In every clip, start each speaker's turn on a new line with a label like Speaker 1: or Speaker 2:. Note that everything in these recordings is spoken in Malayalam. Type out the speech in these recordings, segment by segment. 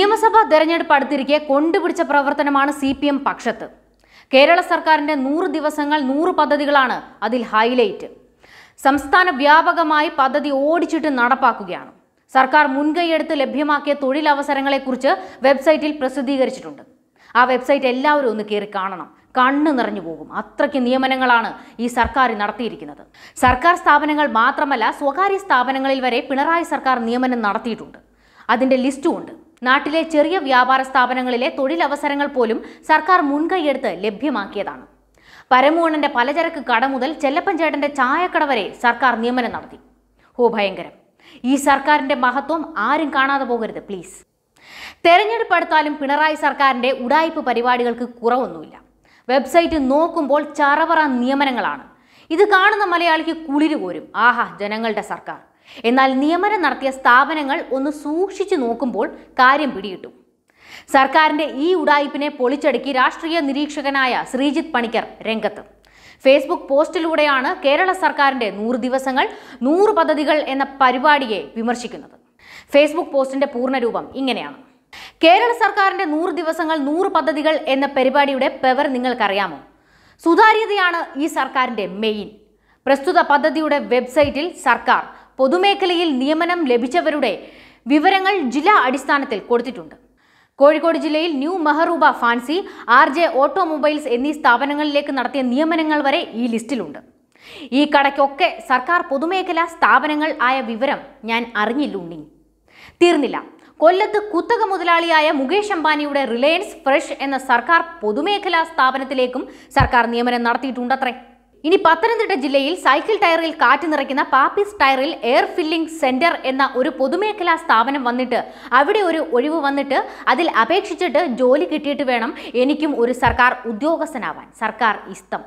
Speaker 1: നിയമസഭാ തെരഞ്ഞെടുപ്പ് അടുത്തിരിക്കെ കൊണ്ടുപിടിച്ച പ്രവർത്തനമാണ് സി പി എം പക്ഷത്ത് കേരള സർക്കാരിന്റെ നൂറ് ദിവസങ്ങൾ നൂറ് പദ്ധതികളാണ് അതിൽ ഹൈലൈറ്റ് സംസ്ഥാന വ്യാപകമായി പദ്ധതി ഓടിച്ചിട്ട് നടപ്പാക്കുകയാണ് സർക്കാർ മുൻകൈയെടുത്ത് ലഭ്യമാക്കിയ തൊഴിലവസരങ്ങളെക്കുറിച്ച് വെബ്സൈറ്റിൽ പ്രസിദ്ധീകരിച്ചിട്ടുണ്ട് ആ വെബ്സൈറ്റ് എല്ലാവരും ഒന്ന് കയറി കാണണം കണ്ണ് നിറഞ്ഞു പോകും അത്രയ്ക്ക് നിയമനങ്ങളാണ് ഈ സർക്കാർ നടത്തിയിരിക്കുന്നത് സർക്കാർ സ്ഥാപനങ്ങൾ മാത്രമല്ല സ്വകാര്യ സ്ഥാപനങ്ങളിൽ വരെ പിണറായി സർക്കാർ നിയമനം നടത്തിയിട്ടുണ്ട് അതിന്റെ ലിസ്റ്റും ഉണ്ട് നാട്ടിലെ ചെറിയ വ്യാപാര സ്ഥാപനങ്ങളിലെ തൊഴിലവസരങ്ങൾ പോലും സർക്കാർ മുൻകൈയെടുത്ത് ലഭ്യമാക്കിയതാണ് പരമൂണന്റെ പലചരക്ക് കട മുതൽ ചെല്ലപ്പൻ ചേട്ടന്റെ ചായക്കട വരെ സർക്കാർ നിയമനം നടത്തി ഓ ഭയങ്കരം ഈ സർക്കാരിന്റെ മഹത്വം ആരും കാണാതെ പോകരുത് പ്ലീസ് തെരഞ്ഞെടുപ്പ് അടുത്താലും പിണറായി സർക്കാരിന്റെ ഉടായ്പ പരിപാടികൾക്ക് കുറവൊന്നുമില്ല വെബ്സൈറ്റ് നോക്കുമ്പോൾ ചറവറ നിയമനങ്ങളാണ് ഇത് കാണുന്ന മലയാളിക്ക് കുളിര് കോരും ആഹാ ജനങ്ങളുടെ സർക്കാർ എന്നാൽ നിയമനം നടത്തിയ സ്ഥാപനങ്ങൾ ഒന്ന് സൂക്ഷിച്ചു നോക്കുമ്പോൾ കാര്യം പിടികിട്ടും സർക്കാരിന്റെ ഈ ഉടായ്പിനെ പൊളിച്ചടുക്കി രാഷ്ട്രീയ നിരീക്ഷകനായ ശ്രീജിത്ത് പണിക്കർ രംഗത്ത് ഫേസ്ബുക്ക് പോസ്റ്റിലൂടെയാണ് കേരള സർക്കാരിന്റെ നൂറ് ദിവസങ്ങൾ നൂറ് പദ്ധതികൾ എന്ന പരിപാടിയെ വിമർശിക്കുന്നത് ഫേസ്ബുക്ക് പോസ്റ്റിന്റെ പൂർണ്ണരൂപം ഇങ്ങനെയാണ് കേരള സർക്കാരിന്റെ നൂറ് ദിവസങ്ങൾ നൂറ് പദ്ധതികൾ എന്ന പരിപാടിയുടെ പെവർ നിങ്ങൾക്കറിയാമോ സുതാര്യതയാണ് ഈ സർക്കാരിന്റെ മെയിൻ പ്രസ്തുത പദ്ധതിയുടെ വെബ്സൈറ്റിൽ സർക്കാർ പൊതുമേഖലയിൽ നിയമനം ലഭിച്ചവരുടെ വിവരങ്ങൾ ജില്ലാ അടിസ്ഥാനത്തിൽ കൊടുത്തിട്ടുണ്ട് കോഴിക്കോട് ജില്ലയിൽ new Mehruba fancy R J automobiles എന്നീ സ്ഥാപനങ്ങളിലേക്ക് നടത്തിയ നിയമനങ്ങൾ വരെ ഈ ലിസ്റ്റിലുണ്ട് ഈ കടയ്ക്കൊക്കെ സർക്കാർ പൊതുമേഖലാ സ്ഥാപനങ്ങൾ ആയ വിവരം ഞാൻ അറിഞ്ഞില്ലുണ്ണി തീർന്നില്ല കൊല്ലത്ത് കുത്തക മുതലാളിയായ മുകേഷ് അംബാനിയുടെ റിലയൻസ് ഫ്രഷ് എന്ന സർക്കാർ പൊതുമേഖലാ സ്ഥാപനത്തിലേക്കും സർക്കാർ നിയമനം നടത്തിയിട്ടുണ്ടത്രേ ഇനി പത്തനംതിട്ട ജില്ലയിൽ സൈക്കിൾ ടയറിൽ കാറ്റ് നിറയ്ക്കുന്ന പാപ്പീസ് ടയറിൽ എയർ ഫില്ലിംഗ് സെന്റർ എന്ന ഒരു പൊതുമേഖലാ സ്ഥാപനം വന്നിട്ട് അവിടെ ഒരു ഒഴിവ് വന്നിട്ട് അതിൽ അപേക്ഷിച്ചിട്ട് ജോലി കിട്ടിയിട്ട് വേണം എനിക്കും ഒരു സർക്കാർ ഉദ്യോഗസ്ഥനാവാൻ സർക്കാർ ഇസ്തം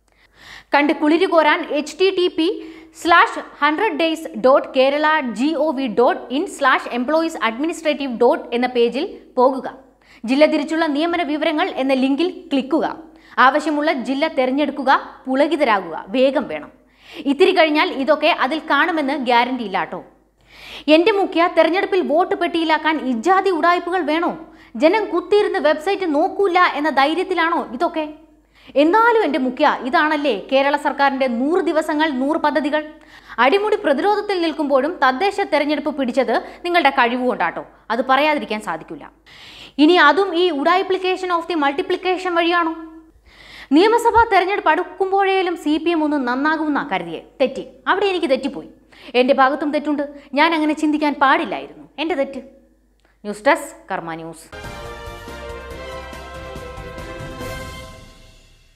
Speaker 1: കണ്ട് കുളിര് കോരാൻ H T T P slash hundred days dot Kerala G O V dot in slash employees administrative dot എന്ന പേജിൽ പോകുക ജില്ല തിരിച്ചുള്ള നിയമന വിവരങ്ങൾ എന്ന ലിങ്കിൽ ക്ലിക്കുക ആവശ്യമുള്ള ജില്ല തിരഞ്ഞെടുക്കുക പുളകിതരാകുക വേഗം വേണം ഇത്തിരി കഴിഞ്ഞാൽ ഇതൊക്കെ അതിൽ കാണുമെന്ന് ഗ്യാരണ്ടി ഇല്ലാട്ടോ എന്റെ മുഖ്യ തെരഞ്ഞെടുപ്പിൽ വോട്ട് പെട്ടിയിലാക്കാൻ ഇജാതി ഉടായ്പകൾ വേണോ ജനം കുത്തിയിരുന്ന് വെബ്സൈറ്റ് നോക്കൂല എന്ന ധൈര്യത്തിലാണോ ഇതൊക്കെ എന്നാലും എൻ്റെ മുഖ്യ ഇതാണല്ലേ കേരള സർക്കാരിന്റെ നൂറ് ദിവസങ്ങൾ നൂറ് പദ്ധതികൾ അടിമുടി പ്രതിരോധത്തിൽ നിൽക്കുമ്പോഴും തദ്ദേശ തെരഞ്ഞെടുപ്പ് പിടിച്ചത് നിങ്ങളുടെ കഴിവുകൊണ്ടാട്ടോ അത് പറയാതിരിക്കാൻ സാധിക്കില്ല ഇനി അതും ഈ ഉഡായിപ്ലിക്കേഷൻ ഓഫ് ദി മൾട്ടിപ്ലിക്കേഷൻ വഴിയാണോ നിയമസഭാ തെരഞ്ഞെടുപ്പ് അടുക്കുമ്പോഴേലും സി പി എം ഒന്ന് നന്നാകുമെന്നാ കരുതിയെ തെറ്റി അവിടെ എനിക്ക് തെറ്റിപ്പോയി എൻ്റെ ഭാഗത്തും തെറ്റുണ്ട് ഞാൻ അങ്ങനെ ചിന്തിക്കാൻ പാടില്ലായിരുന്നു എൻ്റെ തെറ്റ് ന്യൂസ് ഡെസ്ക് കർമ്മ ന്യൂസ്